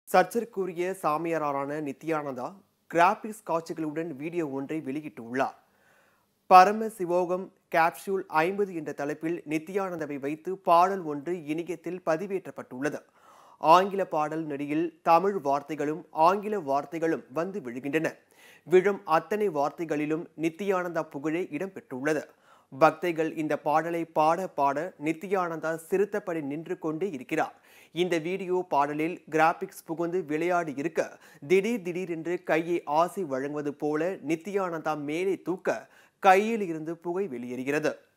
சர்ச்சைக்குரிய சாமியாரான நித்யானந்தா கிராபிக்ஸ் காட்சிகளுடன் வீடியோ ஒன்றை வெளியிட்டுள்ளார் பரம சிவோகம் கேப்சூல் ஐம்பது என்ற தலைப்பில் நித்யானந்தாவை வைத்து பாடல் ஒன்று இணையத்தில் பதிவேற்றப்பட்டுள்ளது ஆங்கில பாடல் நடியில் தமிழ் வார்த்தைகளும் ஆங்கில வார்த்தைகளும் வந்து விழுகின்றன விழும் அத்தனை வார்த்தைகளிலும் நித்யானந்தா புகழே இடம்பெற்றுள்ளது பக்தைகள் இந்த பாடலை பாட பாட நித்யானந்தா சிறுத்தப்படி நின்று கொண்டே இருக்கிறார் இந்த வீடியோ பாடலில் கிராபிக்ஸ் புகுந்து விளையாடி இருக்க திடீர் திடீரென்று கையை ஆசி வழங்குவது போல நித்யானந்தா மேலே தூக்க கையில் இருந்து புகை வெளியேறுகிறது